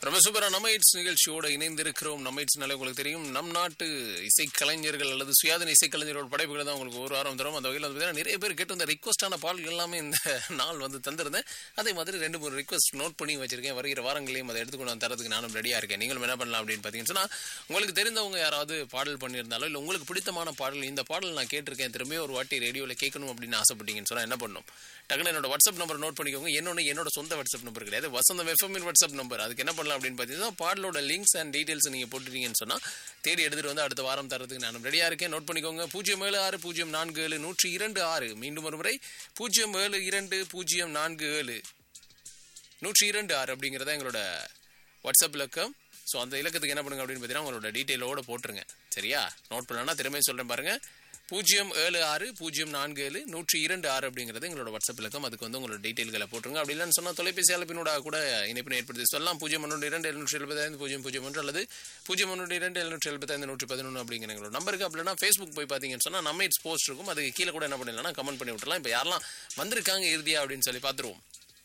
ரொம்ப சூப்பரா நம்ம இட்ஸ் நிகழ்ச்சியோட இணைந்திருக்கிறோம் நம்ம இட்ஸ்னாலே உங்களுக்கு தெரியும் நம் நாட்டு இசைக்கலைஞர்கள் அல்லது சுயாதீன இசைக்கலைஞரோட படைப்புகளை தான் உங்களுக்கு ஒரு வாரம் தரும் அந்த வகையில் வந்து பார்த்தீங்கன்னா நிறைய பேர் கேட்டு வந்த ரிக்வஸ்டான பாடல்கள் எல்லாமே இந்த நாள் வந்து தந்திருந்தேன் அதே மாதிரி ரெண்டு மூணு ரிக்வஸ்ட் நோட் பண்ணி வச்சிருக்கேன் வருகிற வாரங்களையும் அதை எடுத்துக்கொண்டு வந்து தரதுக்கு நானும் ரெடியா இருக்கேன் நீங்களும் என்ன பண்ணலாம் அப்படின்னு பார்த்தீங்கன்னு சொன்னா உங்களுக்கு தெரிந்தவங்க யாராவது பாடல் பண்ணியிருந்தாலோ இல்லை உங்களுக்கு பிடித்தமான பாடல் இந்த பாடல் நான் கேட்டிருக்கேன் திரும்பியும் ஒரு வாட்டி ரேடியோவில் கேட்கணும் அப்படின்னு ஆசைப்பட்டீங்கன்னு சொன்னா என்ன பண்ணணும் டக்குனு என்னோட வாட்ஸ்அப் நம்பர் நோட் பண்ணிக்கோங்க என்னோட என்னோட சொந்த வாட்ஸ்அப் நம்பர் கிடையாது வசந்தம் எஃப்எம்மின் வாட்ஸ்அப் நம்பர் அதுக்கு என்ன பண்ணலாம் அப்படின்னு பார்த்தீங்கன்னா பாடலோட லிங்க்ஸ் அண்ட் டீடைல்ஸ் நீங்கள் போட்டுட்டீங்கன்னு சொன்னால் தேடி எடுத்துகிட்டு வந்து அடுத்த வாரம் தரதுக்கு நான் ரெடியாக இருக்கேன் நோட் பண்ணிக்கோங்க பூஜ்ஜியம் ஏழு ஆறு பூஜ்ஜியம் நான்கு ஏழு நூற்றி இரண்டு ஆறு மீண்டும் ஒரு முறை பூஜ்ஜியம் ஏழு இரண்டு பூஜ்ஜியம் நான்கு ஏழு நூற்றி இரண்டு ஆறு அப்படிங்கிறத எங்களோட வாட்ஸ்அப் இலக்கம் ஸோ அந்த இலக்கத்துக்கு என்ன பண்ணுங்க அப்படின்னு பார்த்தீங்கன்னா உங்களோட டீட்டெயிலோட போட்டுருங்க சரியா நோட் பண்ணலன்னா திரும்ப சொல்கிறேன் பாருங்க பூஜ்ஜியம் ஏழு ஆறு பூஜ்ஜியம் நான்கு ஏழு நூற்றி இரண்டு ஆறு அப்படிங்கிறது எங்களோட வாட்ஸ்அப் இலக்கம் அதுக்கு வந்து உங்களோட டீட்டெயில்களை போட்டுருங்க அப்படி இல்லைன்னு சொன்னால் தொலைபேசி அழைப்பினோட கூட இணைப்பினை ஏற்படுத்தி சொல்லலாம் பூஜ்ஜியம் ஒன்று இரண்டு எழுநூற்றி எழுபத்தைந்து பூஜ்ஜியம் பூஜ்ஜியம் ஒன்று அல்லது பூஜ்ஜியம் ஒன்று இரண்டு எழுநூற்றி எழுபத்தைந்து நூற்றி பதினொன்று அப்படிங்கிற எங்களோட நம்பருக்கு அப்படின்னா ஃபேஸ்புக் போய் பார்த்தீங்கன்னு சொன்னால் நம்ம இட்ஸ் போஸ்ட் இருக்கும் அதுக்கு கீழே கூட என்ன பண்ணிடலாம் கமெண்ட் பண்ணி விட்டுலாம் இப்போ யாரெல்லாம் வந்திருக்காங்க இறுதியா அப்படின்னு சொல்லி பார்த்துருவோம்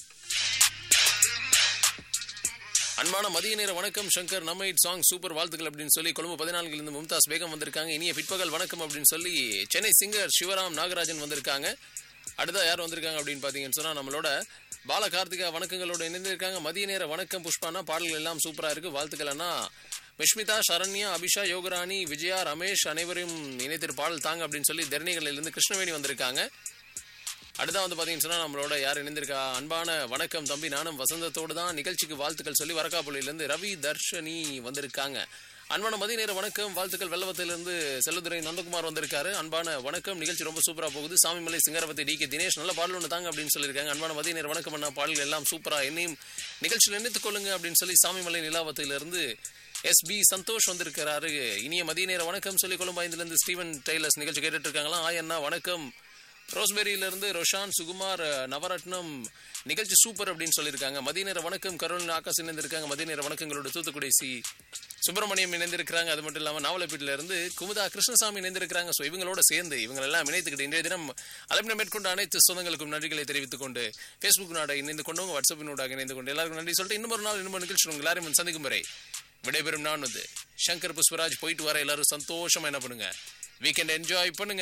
அன்பான மதிய நேர வணக்கம் சங்கர் நம்ம இட் சாங் சூப்பர் வாழ்த்துக்கள் அப்படின்னு சொல்லி கொழும்பு பதினான்குல இருந்து மும்தாஸ் பேகம் வந்திருக்காங்க இனிய பிற்பகல் வணக்கம் அப்படின்னு சொல்லி சென்னை சிங்கர் சிவராம் நாகராஜன் வந்திருக்காங்க அடுத்தா யார் வந்திருக்காங்க அப்படின்னு பார்த்தீங்கன்னு சொன்னா நம்மளோட பால கார்த்திகா வணக்கங்களோட இணைந்திருக்காங்க மதிய நேர வணக்கம் புஷ்பானா பாடல்கள் எல்லாம் சூப்பரா இருக்கு வாழ்த்துக்கள் அண்ணா மிஷ்மிதா சரண்யா அபிஷா யோகராணி விஜயா ரமேஷ் அனைவரையும் இணைத்திரு பாடல் தாங்க அப்படின்னு சொல்லி தர்ணிகளில் இருந்து கிருஷ்ணவேணி வந்திருக்காங்க அடுத்தா வந்து பாத்தீங்கன்னு சொன்னா நம்மளோட யார் இணைந்திருக்கா அன்பான வணக்கம் தம்பி நானும் வசந்தத்தோடு தான் நிகழ்ச்சிக்கு வாழ்த்துக்கள் சொல்லி வரக்காப்பள்ளியிலேருந்து ரவி தர்ஷனி வந்திருக்காங்க அன்பான மதிய நேர வணக்கம் வாழ்த்துக்கள் வெள்ளவத்திலிருந்து செல்லுதுரை நந்தகுமார் வந்திருக்காரு அன்பான வணக்கம் நிகழ்ச்சி ரொம்ப சூப்பரா போகுது சாமிமலை சிங்கரவத்தை டி கே தினேஷ் நல்ல பாடல் ஒன்று தாங்க அப்படின்னு சொல்லியிருக்காங்க அன்பான மதிய நேர வணக்கம் அண்ணா பாடல்கள் எல்லாம் சூப்பரா என்னையும் நிகழ்ச்சியில் நினைத்துக் கொள்ளுங்க அப்படின்னு சொல்லி சாமிமலை நிலாவத்திலிருந்து எஸ் பி சந்தோஷ் வந்திருக்கிறாரு இனிய மதிய நேர வணக்கம் சொல்லி கொள்ளும் ஸ்டீவன் டெய்லர்ஸ் நிகழ்ச்சி கேட்டுட்டு இருக்காங்களா ஆய் அண்ணா வணக்கம் ரோஸ்பெரியிலிருந்து ரொஷான் சுகுமார் அஹ், நவரத்னம் நிகழ்ச்சி சூப்பர் அப்படின்னு சொல்லியிருக்காங்க மதிய நேர வணக்கம் கருண் ஆகாஷ் இணைந்திருக்காங்க மதிய நேர வணக்கங்களோட தூத்துக்குடி சி சுப்பிரமணியம் இணைந்திருக்கிறாங்க அது மட்டும் இல்லாமல் நாவலப்பீட்டில இருந்து குமுதா கிருஷ்ணசாமி இணைந்திருக்கிறாங்க ஸோ இவங்களோட சேர்ந்து இவங்க எல்லாம் இணைத்துக்கிட்டு இன்றைய தினம் அழைப்பினை மேற்கொண்ட அனைத்து சொந்தங்களுக்கும் நன்றிகளை தெரிவித்துக் கொண்டு ஃபேஸ்புக் நாட இணைந்து கொண்டவங்க வாட்ஸ்அப்பினோட இணைந்து கொண்டு எல்லாருக்கும் நன்றி சொல்லிட்டு இன்னும் ஒரு நாள் இன்னும் நிகழ்ச்சி உங்க எல்லாரையும் சந்திக்கும் வரை விடைபெறும் நான் வந்து சங்கர் புஷ்பராஜ் போயிட்டு வர எல்லாரும் சந்தோஷமா என்ன பண்ணுங்க வீக்கெண்ட் என்ஜாய் பண்ணுங்க